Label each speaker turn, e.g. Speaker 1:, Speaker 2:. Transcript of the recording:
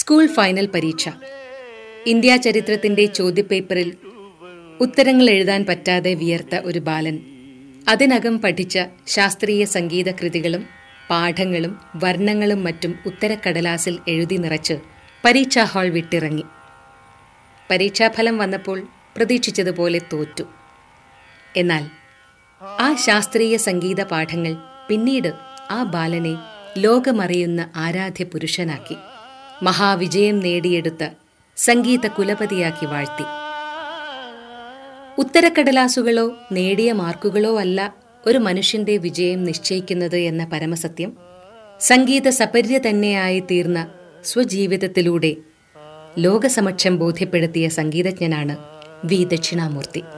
Speaker 1: school final പരീക്ഷ India ചരിത്രത്തിന്റെ ചോദ്യപേപ്പറിൽ ഉത്തരങ്ങൾ എഴുതാൻ പറ്റാതെ വിയർത്ത ഒരു ബാലൻ അതിനകം പഠിച്ച ശാസ്ത്രീയ സംഗീത കൃതികളും പാഠങ്ങളും വർണ്ണങ്ങളും മറ്റും ഉത്തരക്കടലാസിൽ എഴുതി നിറച്ച് പരീക്ഷാ ഹാൾ വിട്ടിറങ്ങി പരീക്ഷാഫലം വന്നപ്പോൾ പ്രതീക്ഷിച്ചതുപോലെ തോറ്റു എന്നാൽ ആ ശാസ്ത്രീയ സംഗീത പാഠങ്ങൾ പിന്നീട് ആ ബാലനെ ലോകമറിയുന്ന ആരാധ്യ പുരുഷനാക്കി മഹാവിജയം നേടിയെടുത്ത സംഗീത കുലപതിയാക്കി വാഴ്ത്തി ഉത്തരക്കടലാസുകളോ നേടിയ മാർക്കുകളോ അല്ല ഒരു മനുഷ്യന്റെ വിജയം നിശ്ചയിക്കുന്നത് എന്ന പരമസത്യം സംഗീത സപര്യ തന്നെയായി തീർന്ന സ്വജീവിതത്തിലൂടെ ലോകസമക്ഷം ബോധ്യപ്പെടുത്തിയ സംഗീതജ്ഞനാണ് വി ദക്ഷിണാമൂർത്തി